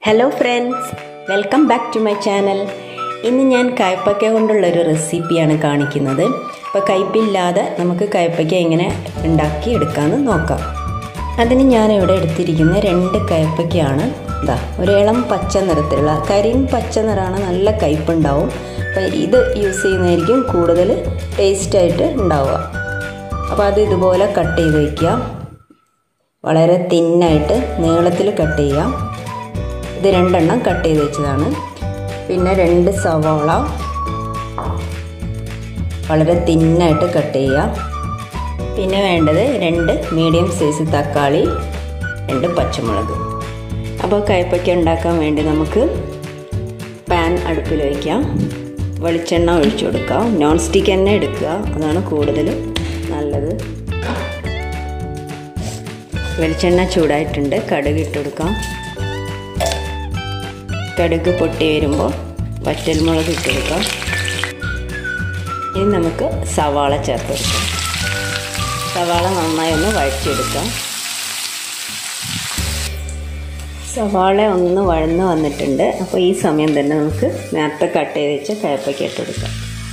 hello friends welcome back to my channel ഇന്ന് ഞാൻ കയ്പ്പയ്ക്ക കൊണ്ടുള്ളൊരു റെസിപ്പിയാണ് കാണിക്കുന്നത് അപ്പോൾ കയ്പില്ലാതെ നമുക്ക് കയ്പ്പയ്ക്ക എങ്ങനെ ഉണ്ടാക്കി എടുക്കാമെന്ന് നോക്കാം അതിന് ഞാൻ ഇവിടെ എടുത്തിരിക്കുന്ന രണ്ട് കയ്പ്പയ്ക്കയാണ് ഇതാ ഒരു ഇളം പച്ച നിറത്തിലുള്ള കരിം പച്ച നിറമാണ് നല്ല കയ്പുണ്ടാവും അപ്പോൾ ഇത് യൂസ് ചെയ്യുന്നതായിരിക്കും കൂടുതൽ ടേസ്റ്റായിട്ട് ഉണ്ടാവുക അപ്പോൾ അത് ഇതുപോലെ കട്ട് ചെയ്ത് വയ്ക്കുക വളരെ തിന്നായിട്ട് നീളത്തിൽ കട്ട് ചെയ്യാം ഇത് രണ്ടെണ്ണം കട്ട് ചെയ്ത് വെച്ചതാണ് പിന്നെ രണ്ട് സവാള വളരെ തിന്നായിട്ട് കട്ട് ചെയ്യുക പിന്നെ വേണ്ടത് രണ്ട് മീഡിയം സൈസ് തക്കാളി രണ്ട് പച്ചമുളക് അപ്പോൾ കയ്പ്പയ്ക്ക ഉണ്ടാക്കാൻ വേണ്ടി നമുക്ക് പാൻ അടുപ്പിൽ വയ്ക്കാം വെളിച്ചെണ്ണ ഒഴിച്ചു കൊടുക്കാം നോൺ സ്റ്റിക്ക് തന്നെ എടുക്കുക അതാണ് കൂടുതൽ നല്ലത് വെളിച്ചെണ്ണ ചൂടായിട്ടുണ്ട് കടുക് ഇട്ട് കൊടുക്കാം കടുക് പൊട്ടി വരുമ്പോൾ വറ്റൽമുളക് ഇട്ട് കൊടുക്കാം ഇനി നമുക്ക് സവാള ചേർത്ത് കൊടുക്കാം സവാള നന്നായി ഒന്ന് വഴച്ചെടുക്കാം സവാള ഒന്ന് വഴന്ന് വന്നിട്ടുണ്ട് അപ്പോൾ ഈ സമയം തന്നെ നമുക്ക് നേരത്തെ കട്ട് ചെയ്ത് വെച്ച കയപ്പയ്ക്ക് ഇട്ട് കൊടുക്കാം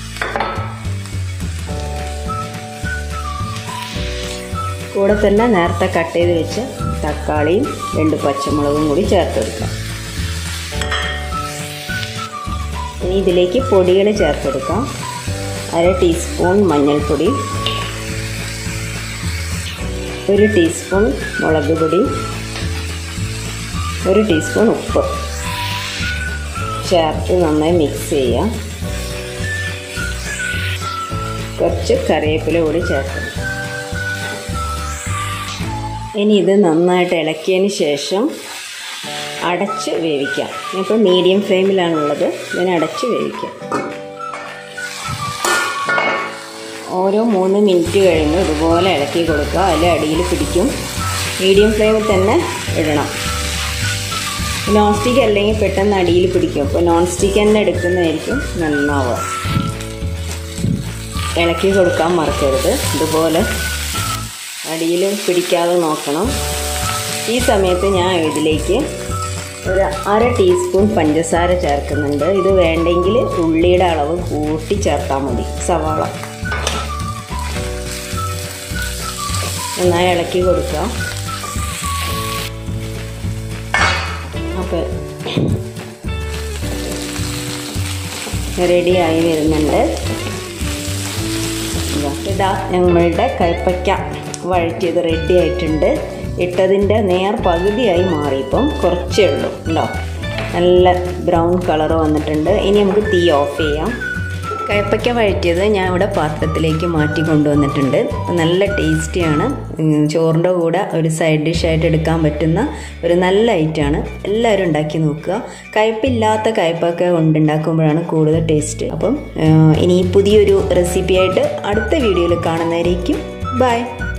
കൂടെ തന്നെ നേരത്തെ കട്ട് ചെയ്ത് വെച്ച തക്കാളിയും രണ്ട് പച്ചമുളകും കൂടി ചേർത്ത് കൊടുക്കാം ഇനി ഇതിലേക്ക് പൊടികൾ ചേർത്ത് കൊടുക്കാം അര ടീസ്പൂൺ മഞ്ഞൾപ്പൊടി ഒരു ടീസ്പൂൺ മുളക് പൊടി ഒരു ടീസ്പൂൺ ഉപ്പ് ചേർത്ത് നന്നായി മിക്സ് ചെയ്യാം കുറച്ച് കറിവേപ്പില കൂടി ചേർക്കണം ഇനി ഇത് നന്നായിട്ട് ഇളക്കിയതിന് ശേഷം അടച്ച് വേവിക്കാം ഇപ്പോൾ മീഡിയം ഫ്ലെയിമിലാണുള്ളത് ഇതിനെ അടച്ച് വേവിക്കാം ഓരോ മൂന്ന് മിനിറ്റ് കഴിഞ്ഞ് ഇതുപോലെ ഇളക്കി കൊടുക്കുക അതിൽ അടിയിൽ പിടിക്കും മീഡിയം ഫ്ലെയിമിൽ തന്നെ ഇടണം നോൺ സ്റ്റിക്ക് അല്ലെങ്കിൽ പെട്ടെന്ന് അടിയിൽ പിടിക്കും അപ്പോൾ നോൺ സ്റ്റിക്ക് തന്നെ എടുക്കുന്നതായിരിക്കും നന്നാവുക ഇളക്കി കൊടുക്കാൻ മറക്കരുത് ഇതുപോലെ അടിയിൽ പിടിക്കാതെ നോക്കണം ഈ സമയത്ത് ഞാൻ ഇതിലേക്ക് ഒരു അര ടീസ്പൂൺ പഞ്ചസാര ചേർക്കുന്നുണ്ട് ഇത് വേണ്ടെങ്കിൽ ഉള്ളിയുടെ അളവ് കൂട്ടി ചേർത്താൽ മതി സവാള നന്നായി ഇളക്കി കൊടുക്കാം അപ്പോൾ റെഡിയായി വരുന്നുണ്ട് ഇതാ ഞങ്ങളുടെ കയ്പ്പയ്ക്ക വഴറ്റിയത് റെഡി ആയിട്ടുണ്ട് ഇട്ടതിൻ്റെ നേർ പകുതിയായി മാറി ഇപ്പം കുറച്ചേ ഉള്ളൂ ഉണ്ടോ നല്ല ബ്രൗൺ കളർ വന്നിട്ടുണ്ട് ഇനി നമുക്ക് തീ ഓഫ് ചെയ്യാം കയ്പ്പയ്ക്ക വഴറ്റിയത് ഞാൻ ഇവിടെ പാത്രത്തിലേക്ക് മാറ്റി കൊണ്ടുവന്നിട്ടുണ്ട് നല്ല ടേസ്റ്റിയാണ് ചോറിൻ്റെ കൂടെ ഒരു സൈഡ് ഡിഷായിട്ട് എടുക്കാൻ പറ്റുന്ന ഒരു നല്ല ഐറ്റമാണ് എല്ലാവരും ഉണ്ടാക്കി നോക്കുക കയ്പ്പില്ലാത്ത കയ്പ്പൊക്കെ കൊണ്ടുണ്ടാക്കുമ്പോഴാണ് കൂടുതൽ ടേസ്റ്റ് അപ്പം ഇനി പുതിയൊരു റെസിപ്പിയായിട്ട് അടുത്ത വീഡിയോയിൽ കാണുന്നതായിരിക്കും ബൈ